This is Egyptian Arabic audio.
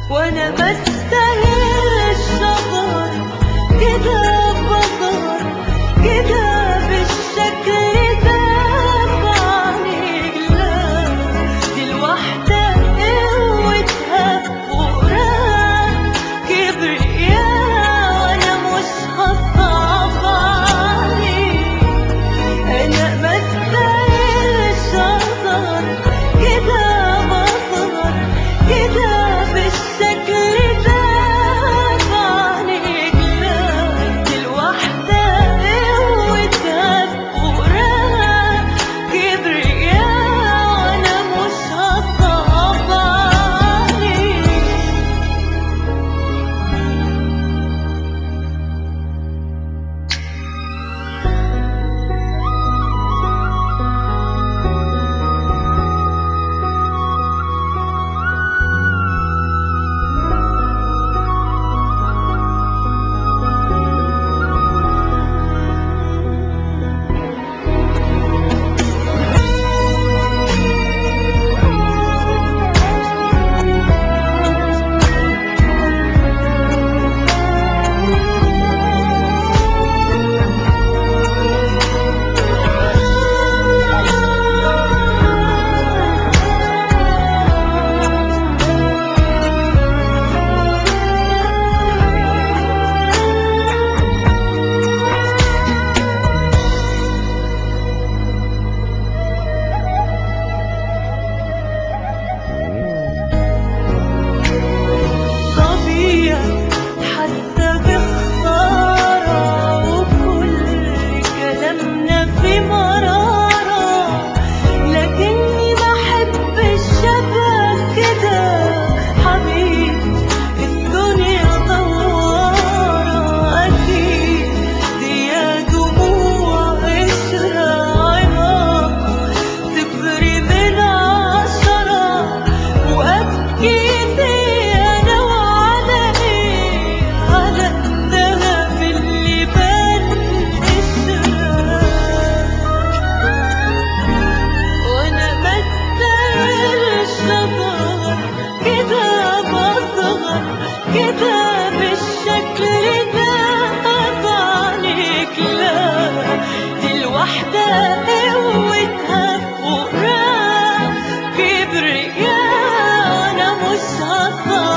وانا بستاهلش اظهر كده بظهر كده بالشكل ده بعينيك لا دي الواحدة قوتها فوقها كبرياء وانا مش هصعب عليك انا ما استاهلش اظهر كده بظهر كده بالشكل ده بعينيك لا دي الواحدة قوتها فوقها كبرياء وانا مش هصعب عليك طبيعي حتى بخسارة وكل كلامنا في مرارة لكني بحب الشبه كده حبيبي الدنيا دوارة أكيد دي دموع قشرة علاقة تفرق من عشرة وأبكي فيها أنا وعلى إيه على الذهب اللي بان قشرة وانا بستاهلش اظهر كده بصغر كده بالشكل ده بعينيك لا دي الواحدة قوتها فوقها كبرياء وانا مش هصغر